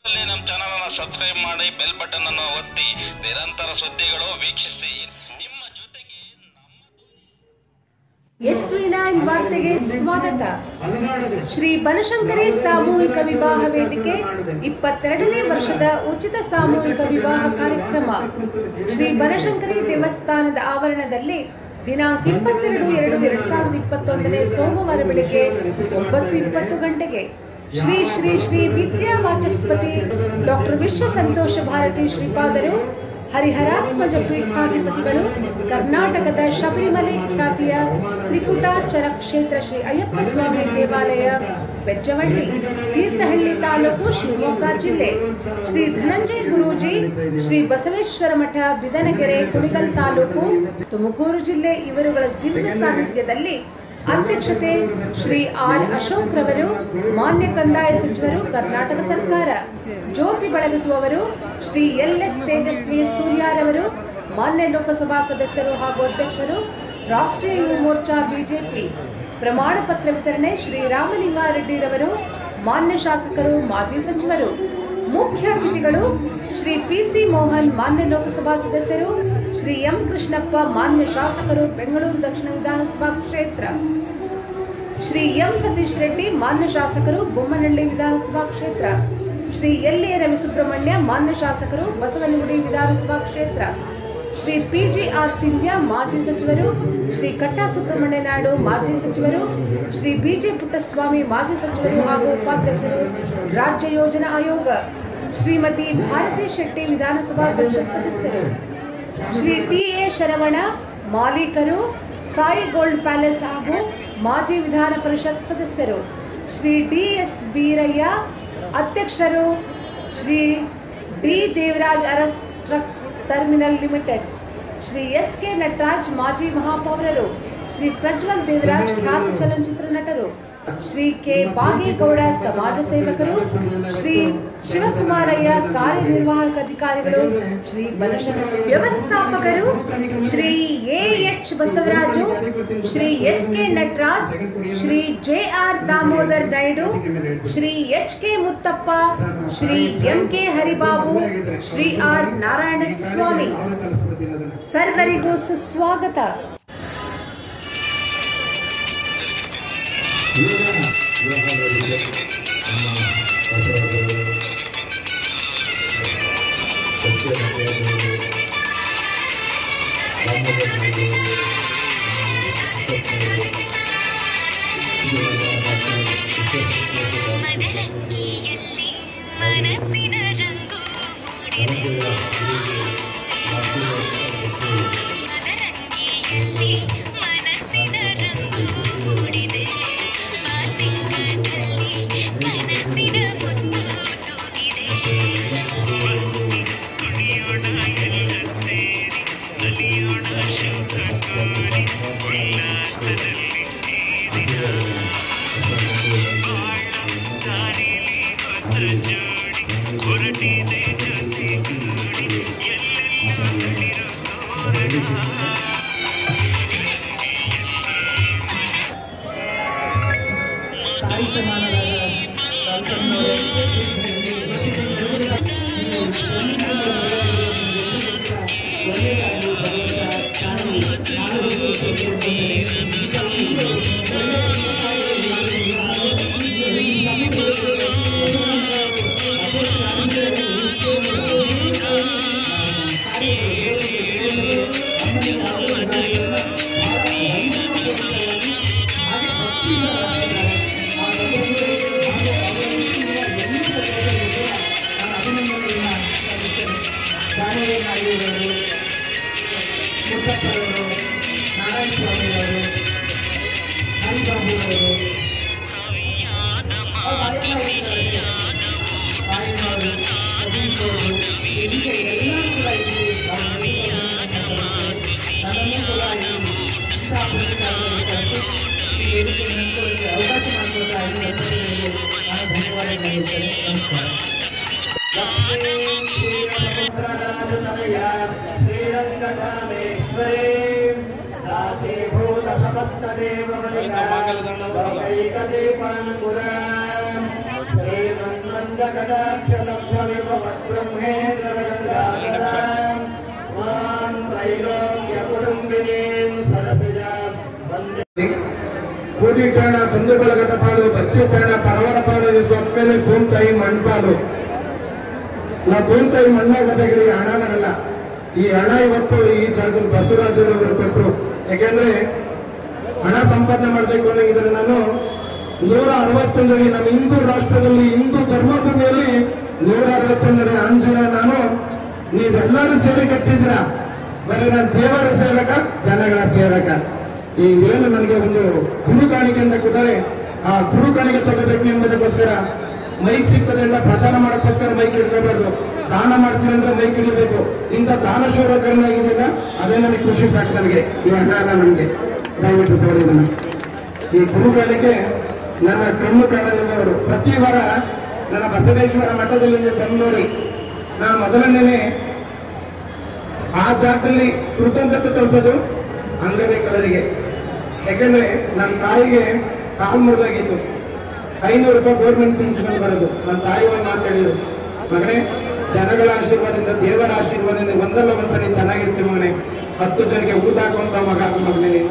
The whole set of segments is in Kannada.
ಅಲ್ಲಿ ನಮ್ಮ ಚಾನಲ್ ಅನ್ನು ಸಬ್ಸ್ಕ್ರೈಬ್ ಮಾಡಿ ಬೆಲ್ ಬಟನ್ ಅನ್ನು ಒತ್ತಿ ನಿರಂತರ ಸುದ್ದಿಗಳು ವೀಕ್ಷಿಸಿ ನಿಮ್ಮ ಜೊತೆಗೆ ಎಸ್ ನೈನ್ ವಾರ್ತೆಗೆ ಸ್ವಾಗತ ಶ್ರೀ ಬನಶಂಕರಿ ಸಾಮೂಹಿಕ ವಿವಾಹ ವೇದಿಕೆ ಇಪ್ಪತ್ತೆರಡನೇ ವರ್ಷದ ಉಚಿತ ಸಾಮೂಹಿಕ ವಿವಾಹ ಕಾರ್ಯಕ್ರಮ ಶ್ರೀ ಬನಶಂಕರಿ ದೇವಸ್ಥಾನದ ಆವರಣದಲ್ಲಿ ದಿನಾಂಕ ಇಪ್ಪತ್ತೆರಡು ಎರಡು ಎರಡ್ ಸಾವಿರದ ಇಪ್ಪತ್ತೊಂದನೇ ಸೋಮವಾರ ಬೆಳಿಗ್ಗೆ ಒಂಬತ್ತು ಇಪ್ಪತ್ತು ಗಂಟೆಗೆ ಶ್ರೀ ಶ್ರೀ ಶ್ರೀ ವಿದ್ಯಾ ವಾಚಸ್ಪತಿ ಡಾಕ್ಟರ್ ವಿಶ್ವ ಸಂತೋಷ ಭಾರತಿ ಶ್ರೀಪಾದರು ಹರಿಹರಾತ್ಮಜ ಪೀಠಾಧಿಪತಿಗಳು ಕರ್ನಾಟಕದ ಶಬರಿಮಲೆ ಖ್ಯಾತಿಯ ತ್ರಿಕುಟಾಚರ ಕ್ಷೇತ್ರ ಶ್ರೀ ಅಯ್ಯಪ್ಪ ಸ್ವಾಮಿ ದೇವಾಲಯ ಬೆಜ್ಜವಳ್ಳಿ ತೀರ್ಥಹಳ್ಳಿ ತಾಲೂಕು ಶಿವಮೊಗ್ಗ ಜಿಲ್ಲೆ ಶ್ರೀ ಧನಂಜಯ ಗುರೂಜಿ ಶ್ರೀ ಬಸವೇಶ್ವರ ಮಠ ಬಿದನಗೆರೆ ಕುಣಿಗಲ್ ತಾಲೂಕು ತುಮಕೂರು ಜಿಲ್ಲೆ ಇವರುಗಳ ದಿವ್ಯ ಸಾನ್ನಿಧ್ಯದಲ್ಲಿ ಅಧ್ಯಕ್ಷತೆ ಶ್ರೀ ಆರ್ ಅಶೋಕ್ ರವರು ಮಾನ್ಯ ಕಂದಾಯ ಸಚಿವರು ಕರ್ನಾಟಕ ಸರ್ಕಾರ ಜ್ಯೋತಿ ಬೆಳಗಿಸುವವರು ಶ್ರೀ ಎಲ್ ಎಸ್ ತೇಜಸ್ವಿ ಸೂರ್ಯಾರವರು ಮಾನ್ಯ ಲೋಕಸಭಾ ಸದಸ್ಯರು ಹಾಗೂ ಅಧ್ಯಕ್ಷರು ರಾಷ್ಟ್ರೀಯ ಯುವ ಮೋರ್ಚಾ ಬಿಜೆಪಿ ಪ್ರಮಾಣ ಪತ್ರ ವಿತರಣೆ ಶ್ರೀ ರಾಮಲಿಂಗಾರೆಡ್ಡಿರವರು ಮಾನ್ಯ ಶಾಸಕರು ಮಾಜಿ ಸಚಿವರು ಮುಖ್ಯ ಅತಿಥಿಗಳು ಶ್ರೀ ಪಿ ಸಿ ಮೋಹನ್ ಮಾನ್ಯ ಲೋಕಸಭಾ ಸದಸ್ಯರು ಶ್ರೀ ಎಂ ಕೃಷ್ಣಪ್ಪ ಮಾನ್ಯ ಶಾಸಕರು ಬೆಂಗಳೂರು ದಕ್ಷಿಣ ವಿಧಾನಸಭಾ ಕ್ಷೇತ್ರ ಶ್ರೀ ಎಂ ಸತೀಶ್ ರೆಡ್ಡಿ ಮಾನ್ಯ ಶಾಸಕರು ಬೊಮ್ಮನಹಳ್ಳಿ ವಿಧಾನಸಭಾ ಕ್ಷೇತ್ರ ಶ್ರೀ ಎಲ್ ಎ ರವಿಸುಬ್ರಹ್ಮಣ್ಯ ಮಾನ್ಯ ಶಾಸಕರು ಬಸವನಗುಡಿ ವಿಧಾನಸಭಾ ಕ್ಷೇತ್ರ Shri P G R Sindhya ಮಾಜಿ ಸಚಿವರು ಶ್ರೀ ಕಟ್ಟಾ ಸುಬ್ರಹ್ಮಣ್ಯ ನಾಯ್ಡು ಮಾಜಿ ಸಚಿವರು ಶ್ರೀ ಬಿ ಜೆ ಪುಟ್ಟಸ್ವಾಮಿ ಮಾಜಿ ಸಚಿವರು ಹಾಗೂ ಉಪಾಧ್ಯಕ್ಷರು ರಾಜ್ಯ ಯೋಜನಾ ಆಯೋಗ ಶ್ರೀಮತಿ ಭಾರತಿ ಶೆಟ್ಟಿ ವಿಧಾನಸಭಾ ಪರಿಷತ್ ಸದಸ್ಯರು ಶ್ರೀ ಟಿ ಎ ಶರವಣ ಮಾಲೀಕರು ಸಾಯಿ ಗೋಲ್ಡ್ ಪ್ಯಾಲೇಸ್ ಹಾಗೂ ಮಾಜಿ ವಿಧಾನ ಪರಿಷತ್ ಸದಸ್ಯರು ಶ್ರೀ ಡಿ ಎಸ್ ಬೀರಯ್ಯ ಅಧ್ಯಕ್ಷರು Shri D Devaraj Urs truck terminal limited Shri S K Nataraj ಮಾಜಿ ಮಹಾಪೌರರು ಶ್ರೀ ಪ್ರಜ್ವಲ್ ದೇವರಾಜ್ ಖ್ಯಾತ ಚಲನಚಿತ್ರ ನಟರು ಶ್ರೀ ಕೆ ಬಾಗೇಗೌಡ ಸಮಾಜ ಸೇವಕರು ಶ್ರೀ ಶಿವಕುಮಾರಯ್ಯ ಕಾರ್ಯನಿರ್ವಾಹಕ ಅಧಿಕಾರಿಗಳು ಶ್ರೀ ಬನಶಂಕರಿ ವ್ಯವಸ್ಥಾಪಕರು Shri A H Basavaraju Shri S K Nataraj Shri J R Damodar Naidu Shri H K Muthappa Shri M K Haribabu Shri R Narayana Swamy ಸರ್ವರಿಗೂ ಸುಸ್ವಾಗತ ಮದರಂಗಿಯಲ್ಲಿ ಮನಸ್ಸಿನ ರಂಗು ಮೂಡಿದೆ ಮದರಂಗಿಯಲ್ಲಿ ಮನಸ್ಸಿನ ರಂಗು ಮೂಡಿದೆ ಬಾಸಿಂಗದಲ್ಲಿ ಕನಸಿನ ಮುತ್ತು ತೂಗಿದೆ ಕುಣಿಯೋಣ ಎಲ್ಲ ಸೇರಿ ನಲಿಯೋಣ ಶಬ್ದ ಕೋರಿ ಉಲ್ಲಾಸದಲ್ಲಿ ಈ ದಿನ ದಾರಿಲಿ ಹೊಸ ಜೋಡಿ ಹೊರಟಿದೆ ಜೊತೆಗೂಡಿ ಎಲ್ಲೆಲ್ಲೋ ಬೆಳಿರೋ ತೋರಣ ತಾಯಿ ಸಮಾನರಾದ ದಾಮೋದರ ನಾಯ್ಡುರವರು ಮುತ್ತಪ್ಪರವರು ನಾರಾಯಣ ಸ್ವಾಮಿರವರು ಹರಿಬಾಬುರವರು ರಾಯಣ್ಣವರು ಸತೀಶ್ರವರು ಹೀಗೆ ಎಲ್ಲ ಕೂಡ ಇಲ್ಲಿ ನನ್ನನ್ನು ಕೂಡ ಇಲ್ಲಿ ಇಂತಹ ಪುರಸ್ಕಾರದಲ್ಲಿ ಕರೆಸಿ ಈ ವೇದಿಕೆಯನ್ನು ಹಂಚಿಕೊಳ್ಳಲು ಅವಕಾಶ ಮಾಡಿಕೊಡ್ತಾ ಇದ್ದೀನಿ ನಾನು ಧನ್ಯವಾದಗಳು ಹೇಳ್ತೇನೆ ನಮಸ್ಕಾರ ಶ್ರೀರಂಗಧಾಮೇಶ್ವರೇ दासीभूत समस्तदेव श्रीमन्मद ಕೂಡಿಕರಣ ಬಂಧು ಬಳಗದ ಪಾಲು ಬಚ್ಚೀಕರಣ ಪರವರ ಪಾಲು ಸ್ವತ್ಮೇಲೆ ಭೂಮ್ತಾಯಿ ಮಣ್ಪಾಲು ನಾ ಭೂಮ್ತಾಯಿ ಮಣ್ಣಾಗಬೇಕಾದ್ರೆ ಈ ಹಣ ನನಲ್ಲ ಈ ಹಣ ಇವತ್ತು ಈ ಜಾಗದಲ್ಲಿ ಬಸವರಾಜರವರು ಕೊಟ್ಟರು ಯಾಕೆಂದ್ರೆ ಹಣ ಸಂಪಾದನೆ ಮಾಡಬೇಕು ಅನ್ನೋಗಿದ್ರೆ ನಾನು ನೂರ ಅರವತ್ತೊಂದರಲ್ಲಿ ನಮ್ಮ ಹಿಂದೂ ರಾಷ್ಟ್ರದಲ್ಲಿ ಹಿಂದೂ ಧರ್ಮಭೂಮಿಯಲ್ಲಿ ನೂರ ಅರವತ್ತೊಂದನೇ ಅಂಜನ ನಾನು ನೀವೆಲ್ಲರೂ ಸೇರಿ ಕಟ್ಟಿದ್ರ ಬರೀ ನಾನು ದೇವರ ಸೇವಕ ಜನಗಳ ಸೇವಕ ಈ ಏನು ನನಗೆ ಒಂದು ಗುರು ಕಾಣಿಕೆ ಅಂತ ಕೊಟ್ಟರೆ ಆ ಗುರು ಕಾಣಿಕೆ ತಗೋಬೇಕು ಎಂಬುದಕ್ಕೋಸ್ಕರ ಮೈಕ್ ಸಿಗ್ತದೆ ಅಂತ ಪ್ರಚಾರ ಮಾಡೋಕ್ಕೋಸ್ಕರ ಮೈಕ್ ಇಟ್ಕೋಬಾರ್ದು ದಾನ ಮಾಡ್ತೀನಿ ಅಂದ್ರೆ ಮೈಕ್ ಹಿಡಿಬೇಕು ಇಂಥ ದಾನಶೂರ ಕರ್ಮ ಆಗಿದೆಯಲ್ಲ ಅದೇ ನನಗೆ ಖುಷಿ ಸಾಕು ನನಗೆ ಈ ಹಣ ಅಲ್ಲ ನನಗೆ ದಯವಿಟ್ಟು ತಗೊಳ್ಳಿ ನನ್ನ ಈ ಗುರುಗಳಿಗೆ ನನ್ನ ಕಣ್ಣು ಕಾಣಲಿಲ್ಲವರು ಪ್ರತಿ ವಾರ ನನ್ನ ಬಸವೇಶ್ವರ ಮಠದಲ್ಲಿ ನೀವು ಬಂದು ನೋಡಿ ನಾನು ಮೊದಲನೇನೆ ಆ ಜಾಗದಲ್ಲಿ ಕೃತಜ್ಞತೆ ತೋರಿಸೋದು ಅಂಗವಿಕಲರಿಗೆ ಯಾಕೆಂದ್ರೆ ನನ್ನ ತಾಯಿಗೆ ಕಾಲು ಮುರಿದಾಗಿತ್ತು ಐನೂರು ರೂಪಾಯಿ ಗೌರ್ಮೆಂಟ್ ಪಿಂಚಣಿ ಬರೋದು ನನ್ನ ತಾಯಿ ಒಂದು ಮಾತು ಹೇಳಿದ್ರು ಮಗನೇ ಜನಗಳ ಆಶೀರ್ವಾದದಿಂದ ದೇವರ ಆಶೀರ್ವಾದದಿಂದ ಒಂದಲ್ಲ ಒಂದ್ಸರಿ ಚೆನ್ನಾಗಿರ್ತೀವಿ ಮಗನೇ ಹತ್ತು ಜನಕ್ಕೆ ಊಟ ಹಾಕುವಂತ ಮಗ ಮಗನೇ ನೀನು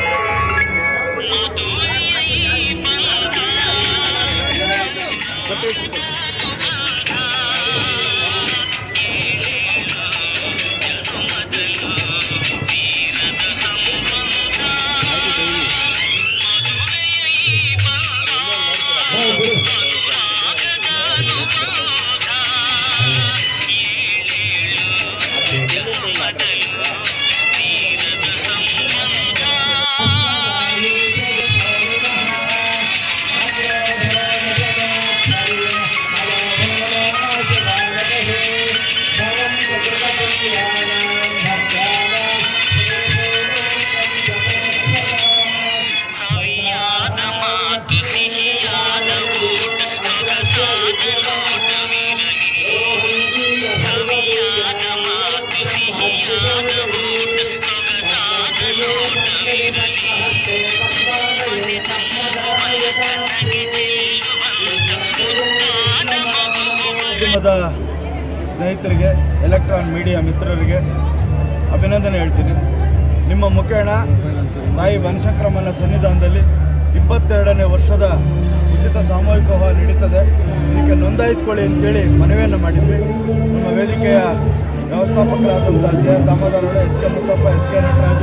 ಸವಿಯಾದ ಮಾತು ಸಿಹಿಯಾದ ಊಟ ಸೊಗಸಾದ ನೋಟವಿರಲಿ ಸವಿಯಾದ ಮಾತು ಸಿಹಿಯಾದ ಊಟ ಸೊಗಸಾದ ನೋಟವಿರಲಿ ಕಣ್ಣಗೆ ಚೆಲ್ಲುವಂತ ಮುದ್ದಾದ ಮಗುವು ಮಾಧ್ಯಮದ ಸ್ನೇಹಿತರಿಗೆ ಎಲೆಕ್ಟ್ರಾನ್ ಮೀಡಿಯಾ ಮಿತ್ರರಿಗೆ ಅಭಿನಂದನೆ ಹೇಳ್ತೀನಿ ನಿಮ್ಮ ಮುಖೇಣ ತಾಯಿ ಬನಶಂಕರಮ್ಮನ ಸನ್ನಿಧಾನದಲ್ಲಿ ಇಪ್ಪತ್ತೆರಡನೇ ವರ್ಷದ ಉಚಿತ ಸಾಮೂಹಿಕ ಹೋಮ ನಡೀತದೆ ಇದಕ್ಕೆ ನೋಂದಾಯಿಸ್ಕೊಳ್ಳಿ ಅಂತೇಳಿ ಮನವಿಯನ್ನು ಮಾಡಿದ್ವಿ ನಮ್ಮ ವೇದಿಕೆಯ ವ್ಯವಸ್ಥಾಪಕರಾದಂಥ J Damodara H K Muthappa H K Nataraju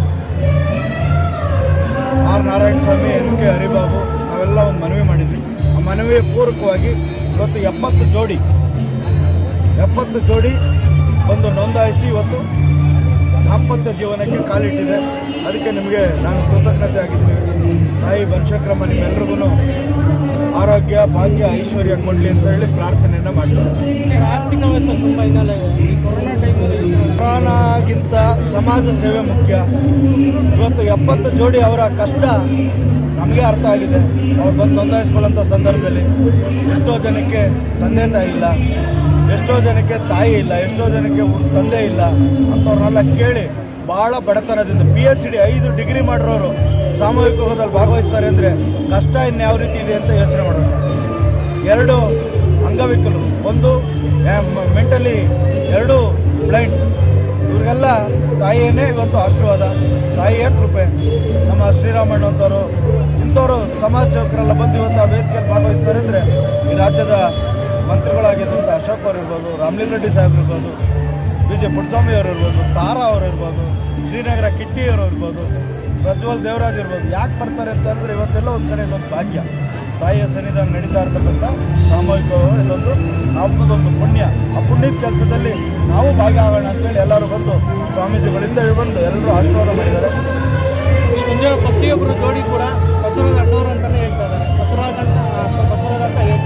R Narayana Swamy N K Haribabu ನಾವೆಲ್ಲ ಒಂದು ಮನವಿ ಮಾಡಿದ್ವಿ ಆ ಮನವಿಯ ಪೂರಕವಾಗಿ ಇವತ್ತು ಎಪ್ಪತ್ತು ಜೋಡಿ ಎಪ್ಪತ್ತು ಜೋಡಿ ಬಂದು ನೋಂದಾಯಿಸಿ ಇವತ್ತು ದಾಂಪತ್ಯ ಜೀವನಕ್ಕೆ ಕಾಲಿಟ್ಟಿದೆ ಅದಕ್ಕೆ ನಿಮಗೆ ನಾನು ಕೃತಜ್ಞತೆ ಆಗಿದ್ದೀನಿ ತಾಯಿ ಬನಶಂಕರಮ್ಮ ನಿಮ್ಮೆಲ್ರಿಗೂ ಆರೋಗ್ಯ ಭಾಗ್ಯ ಐಶ್ವರ್ಯ ಕೊಡಲಿ ಅಂತ ಹೇಳಿ ಪ್ರಾರ್ಥನೆಯನ್ನು ಮಾಡ್ತೀನಿ ಆರ್ಥಿಕ ವ್ಯವಸ್ಥೆ ತುಂಬ ಹಿನ್ನೆಲೆ ಇದೆ. ಈ ಕೊರೋನಾ ಟೈಮಲ್ಲಿ ಕೊರೋನಾಗಿಂತ ಸಮಾಜ ಸೇವೆ ಮುಖ್ಯ ಇವತ್ತು ಎಪ್ಪತ್ತು ಜೋಡಿ ಅವರ ಕಷ್ಟ ನಮಗೆ ಅರ್ಥ ಆಗಿದೆ ಅವ್ರು ಬಂದು ನೋಂದಾಯಿಸ್ಕೊಳ್ಳೋಂಥ ಸಂದರ್ಭದಲ್ಲಿ ಎಷ್ಟೋ ಜನಕ್ಕೆ ತಂದೆ ತಾಯಿ ಇಲ್ಲ ಎಷ್ಟೋ ಜನಕ್ಕೆ ತಾಯಿ ಇಲ್ಲ ಎಷ್ಟೋ ಜನಕ್ಕೆ ಉ- ತಂದೆ ಇಲ್ಲ ಅಂಥವ್ರನ್ನೆಲ್ಲ ಕೇಳಿ ಭಾಳ ಬಡತನದಿಂದ ಪಿ ಎಚ್ ಡಿ ಐದು ಡಿಗ್ರಿ ಮಾಡಿರೋರು ಸಾಮೂಹಿಕ ಹೋಗದಲ್ಲಿ ಭಾಗವಹಿಸ್ತಾರೆ ಅಂದರೆ ಕಷ್ಟ ಇನ್ಯಾವ ರೀತಿ ಇದೆ ಅಂತ ಯೋಚನೆ ಮಾಡೋಣ ಎರಡು ಅಂಗವಿಕಲರು ಒಂದು ಮೆಂಟಲಿ ಎರಡು ಬ್ಲೈಂಡ್ ಇವ್ರಿಗೆಲ್ಲ ತಾಯಿಯೇ ಇವತ್ತು ಆಶೀರ್ವಾದ ತಾಯಿಯೇ ಕೃಪೆ ನಮ್ಮ ಶ್ರೀರಾಮಣ್ಣ ಅಂತವರು ಇಂಥವರು ಸಮಾಜ ಸೇವಕರೆಲ್ಲ ಬಂದು ಇವತ್ತು ಆ ವೇದಿಕೆಯಲ್ಲಿ ಭಾಗವಹಿಸ್ತಾರೆ ಅಂದರೆ ಈ ರಾಜ್ಯದ ಮಂತ್ರಿಗಳಾಗಿದ್ದಂಥ ಅಶೋಕ್ ಅವರು ಇರ್ಬೋದು ರಾಮಲಿಂಗ ರೆಡ್ಡಿ ಸಾಹೇಬ್ರು ಇರ್ಬೋದು ಬಿ ಜೆ ಪುಟ್ಟಸ್ವಾಮಿ ಅವರು ಇರ್ಬೋದು ತಾರಾ ಅವರು ಇರ್ಬೋದು ಶ್ರೀನಗರ ಕಿಟ್ಟಿ ಅವರು ಇರ್ಬೋದು ಪ್ರಜ್ವಲ್ ದೇವರಾಜ್ ಇರ್ಬೋದು ಯಾಕೆ ಬರ್ತಾರೆ ಅಂತ ಅಂದರೆ ಇವತ್ತೆಲ್ಲ ಒಂದು ಕಡೆ ಇದೊಂದು ಭಾಗ್ಯ ತಾಯಿಯ ಸನ್ನಿಧಾನ ನಡೀತಾ ಇರ್ತಕ್ಕಂಥ ಸಾಮೂಹಿಕ ಇದೊಂದು ನಮ್ಮದೊಂದು ಪುಣ್ಯ ಆ ಪುಣ್ಯದ ಕೆಲಸದಲ್ಲಿ ನಾವು ಭಾಗಿಯಾಗೋಣ ಅಂತೇಳಿ ಎಲ್ಲರೂ ಬಂದು ಸ್ವಾಮೀಜಿಗಳಿಂದ ಬಂದು ಎಲ್ಲರೂ ಆಶೀರ್ವಾದ ಮಾಡಿದ್ದಾರೆ ಈ ಬಂದಿರೋ ಪ್ರತಿಯೊಬ್ಬರು ಜೋಡಿ ಕೂಡ ಬಸವರಾಜ ಅಣ್ಣವ್ರು ಅಂತಾನೆ ಹೇಳ್ತಾ ಇದ್ದಾರೆ ಬಸವರಾಜ ಅಂತ ಬಸವರಾಜ ಅಂತ ಹೇಳ್ತಾ